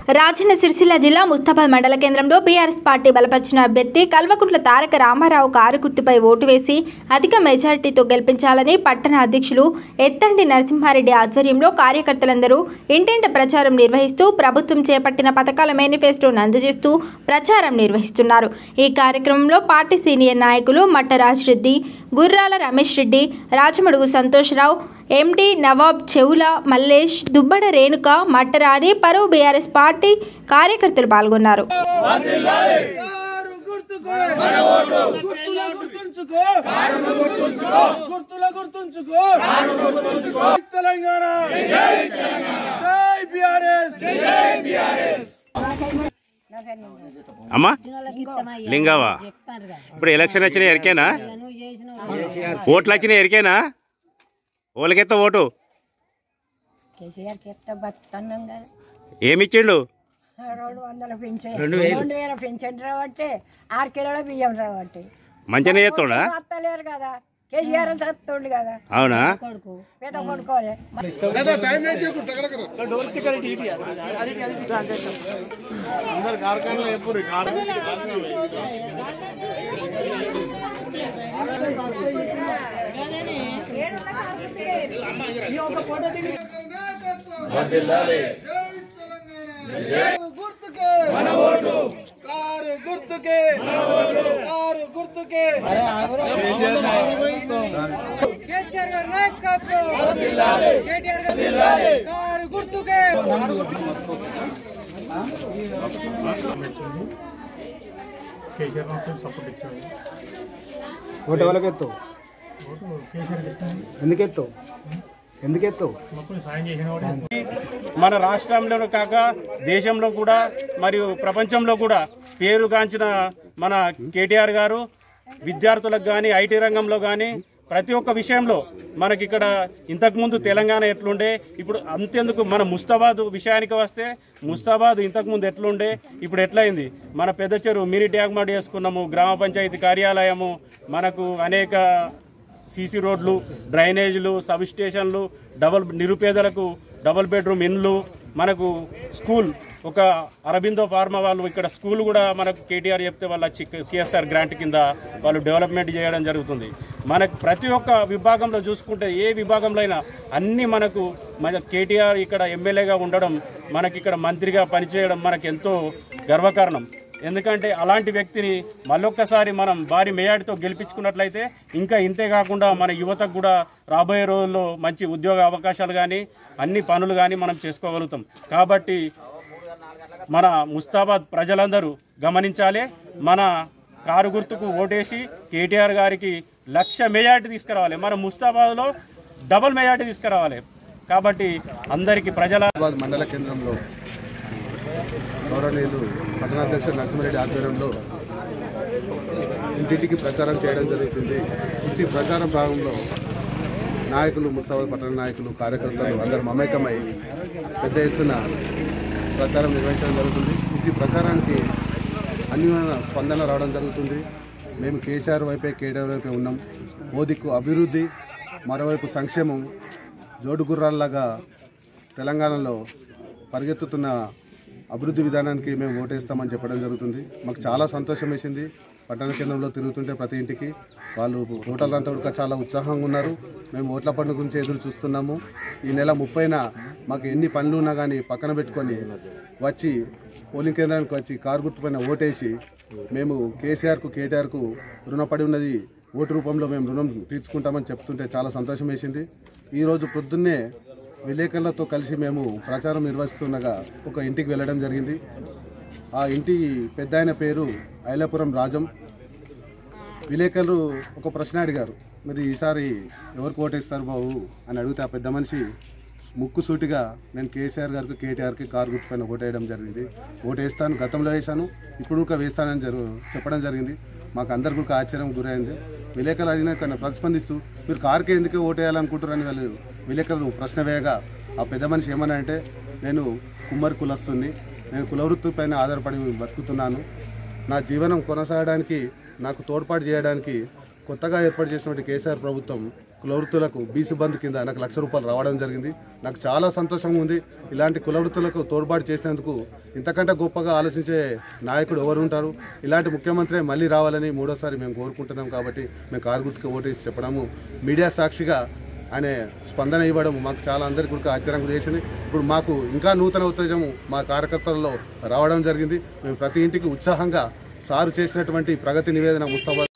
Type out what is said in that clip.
రాజన్న సిరిసిల్ల జిల్లా ముస్తాబాద్ మండల కేంద్రంలో బీఆర్ఎస్ పార్టీ బలపరిచిన అభ్యర్థి కల్వకుంట్ల తారక రామారావు కారు గుర్తుపై ఓటు వేసి అధిక మెజారిటీతో గెలిపించాలని పట్టణ అధ్యక్షులు ఎత్తండి నరసింహారెడ్డి ఆధ్వర్యంలో కార్యకర్తలందరూ ఇంటింట ప్రచారం నిర్వహిస్తూ ప్రభుత్వం చేపట్టిన పథకాల మేనిఫెస్టోను అందజేస్తూ ప్రచారం నిర్వహిస్తున్నారు ఈ కార్యక్రమంలో పార్టీ సీనియర్ నాయకులు మట్టరాజ్ రెడ్డి గుర్రాల రమేష్ రెడ్డి రాజమడుగు సంతోష్రావు ఎండి నవాబ్ చెవుల మల్లేష్ దుబ్బడ రేణుక మట్టరాని పరువు బీఆర్ఎస్ పార్టీ కార్యకర్తలు పాల్గొన్నారు కారు గుర్తుకో గుర్తుల గుర్తుంచుకో గుర్తుల గుర్తుంచుకో తెలంగాణ జై బిఆర్ఎస్ అమ్మా లింగావా ఇప్పుడు ఎలక్షన్ వచ్చిన ఎరికేనా ఓట్లు వచ్చిన ఎరికేనా ఓళ్ళకెత్త ఓటు కేసీఆర్ కెత్త బతున్నాం కదా ఏమిచ్చిండు రెండు వందల పెన్షన్ రెండు వేల పెన్షన్ రావట్టే ఆరు కిలోల బియ్యం రావట్టే మంచిగానే చేస్తుండా వస్తలేరు కదా కేసీఆర్ చస్తుండు కదా అవునా కొడుకు పేద కొడుకోలే గుర్తుకే మన ఓటు కారు గుర్తుకే కారు గుర్తుకే కేసీఆర్ గారి నాయకత్వం కేటీఆర్ గారి కారు గుర్తుకే కేసీఆర్ మాత్రం సపోర్ట్ ఇచ్చాడు ఓటు ఎవరికి ఎత్తావు ఓటు కేసీఆర్కి ఇస్తాను ఎందుకు ఎత్తావు ఎందుకు ఎత్తావు మొత్తం సాయం చేసిన వాడు మన రాష్ట్రంలో కాక దేశంలో కూడా మరియు ప్రపంచంలో కూడా పేరుగాంచిన మన కేటీఆర్ గారు విద్యార్థులకు కానీ ఐటీ రంగంలో కానీ ప్రతి ఒక్క విషయంలో మనకి ఇక్కడ ఇంతకుముందు తెలంగాణ ఎట్లుండే ఇప్పుడు అంతెందుకు మన ముస్తాబాద్ విషయానికి వస్తే ముస్తాబాద్ ఇంతకుముందు ఎట్లుండే ఇప్పుడు ఎట్లయింది మన పెద్ద చెరువు మినీ ట్యాగ్మాడ్ చేసుకున్నాము గ్రామ పంచాయతీ కార్యాలయము మనకు అనేక సీసీ రోడ్లు డ్రైనేజీలు సబ్ స్టేషన్లు డబల్ నిరుపేదలకు డబుల్ బెడ్రూమ్ ఇండ్లు మనకు స్కూల్ ఒక అరబిందో ఫార్మా వాళ్ళు ఇక్కడ స్కూల్ కూడా మనకు కేటీఆర్ చెప్తే వాళ్ళ సిఎస్ఆర్ గ్రాంట్ కింద వాళ్ళు డెవలప్మెంట్ చేయడం జరుగుతుంది మనకు ప్రతి ఒక్క విభాగంలో చూసుకుంటే ఏ విభాగంలో అయినా అన్ని మనకు మన కేటీఆర్ ఇక్కడ ఎమ్మెల్యేగా ఉండడం మనకి ఇక్కడ మంత్రిగా పనిచేయడం మనకు ఎంతో గర్వకారణం ఎందుకంటే అలాంటి వ్యక్తిని మళ్ళొక్కసారి మనం భారీ మేయాడితో గెలిపించుకున్నట్లయితే ఇంకా ఇంతే కాకుండా మన యువతకు కూడా రాబోయే రోజుల్లో మంచి ఉద్యోగ అవకాశాలు కానీ అన్ని పనులు కానీ మనం చేసుకోగలుగుతాం కాబట్టి మన ముస్తాబాద్ ప్రజలందరూ గమనించాలి మన కారు గుర్తుకు ఓటేసి కేటీఆర్ గారికి లక్ష మెజార్టీ తీసుకురావాలి మన ముస్తాబాద్లో డబుల్ మెజార్టీ తీసుకురావాలి కాబట్టి అందరికీ ప్రజల హైదరాబాద్ మండల కేంద్రంలో గౌరవనీయులు పట్టణాధ్యక్షుడు నరసింహారెడ్డి ఆధ్వర్యంలో ఇంటింటికి ప్రచారం చేయడం జరుగుతుంది ఇంటి ప్రచారం భాగంలో నాయకులు ముస్తాబాద్ పట్టణ నాయకులు కార్యకర్తలు అందరు మమేకమై పెద్ద ఎత్తున ప్రచారం నిర్వహించడం జరుగుతుంది ఇంటి ప్రచారానికి అన్ని స్పందన రావడం జరుగుతుంది మేము కేసీఆర్ వైపే కేటీఆర్ వైపే ఉన్నాం ఓ దిక్కు అభివృద్ధి మరోవైపు సంక్షేమం జోడుగుర్రాల్లాగా తెలంగాణలో పరిగెత్తుతున్న అభివృద్ధి విధానానికి మేము ఓటేస్తామని చెప్పడం జరుగుతుంది మాకు చాలా సంతోషం వేసింది పట్టణ కేంద్రంలో తిరుగుతుంటే ప్రతి ఇంటికి వాళ్ళు ఓటర్లంతా కూడా చాలా ఉత్సాహంగా ఉన్నారు మేము ఓట్ల పండుగ గురించి ఎదురు చూస్తున్నాము ఈ నెల ముప్పైన మాకు ఎన్ని పనులు ఉన్నా కానీ పక్కన పెట్టుకొని వచ్చి పోలింగ్ కేంద్రానికి వచ్చి కారు గుర్తుపైన ఓటేసి మేము కేసీఆర్కు కేటీఆర్కు రుణపడి ఉన్నది ఓటు రూపంలో మేము రుణం తీర్చుకుంటామని చెప్తుంటే చాలా సంతోషం వేసింది ఈరోజు పొద్దున్నే విలేకరులతో కలిసి మేము ప్రచారం నిర్వహిస్తుండగా ఒక ఇంటికి వెళ్ళడం జరిగింది ఆ ఇంటి పెద్ద ఆయన పేరు ఐలాపురం రాజం విలేకరులు ఒక ప్రశ్న అడిగారు మరి ఈసారి ఎవరికి ఓటేస్తారు బాబు అని అడిగితే ఆ పెద్ద మనిషి ముక్కు సూటిగా నేను కేసీఆర్ గారికి కేటీఆర్కి కారు గుర్తుపైన ఓటేయడం జరిగింది ఓటేస్తాను గతంలో వేశాను ఇప్పుడు కూడా వేస్తానని జరు చెప్పడం జరిగింది మాకు అందరికీ ఒక ఆశ్చర్యం గురైంది విలేకరులు అడిగిన కన్నా ప్రతిస్పందిస్తూ మీరు కారుకే ఎందుకు ఓటేయాలనుకుంటారని వాళ్ళు విలేకరులు ప్రశ్న వేయగా ఆ పెద్ద మనిషి ఏమన్నా అంటే నేను కుమ్మరి కులస్తుని నేను కులవృత్తి పైన ఆధారపడి బతుకుతున్నాను నా జీవనం కొనసాగడానికి నాకు తోడ్పాటు చేయడానికి కొత్తగా ఏర్పాటు చేసినటువంటి కేసీఆర్ ప్రభుత్వం కులవృత్తులకు బీసీ బంద్ కింద నాకు లక్ష రూపాయలు రావడం జరిగింది నాకు చాలా సంతోషంగా ఉంది ఇలాంటి కులవృత్తులకు తోడ్పాటు చేసినందుకు ఇంతకంటే గొప్పగా ఆలోచించే నాయకుడు ఎవరు ఉంటారు ఇలాంటి ముఖ్యమంత్రి మళ్ళీ రావాలని మూడోసారి మేము కోరుకుంటున్నాం కాబట్టి మేము కారు గుర్తుకు ఓటేసి చెప్పడము మీడియా సాక్షిగా ఆయన స్పందన ఇవ్వడం మాకు చాలా అందరికీ కూడా ఆశ్చర్యం చేసింది ఇప్పుడు మాకు ఇంకా నూతన ఉత్తేజము మా కార్యకర్తలలో రావడం జరిగింది మేము ప్రతి ఇంటికి ఉత్సాహంగా సారు చేసినటువంటి ప్రగతి నివేదన ముస్తాబాద్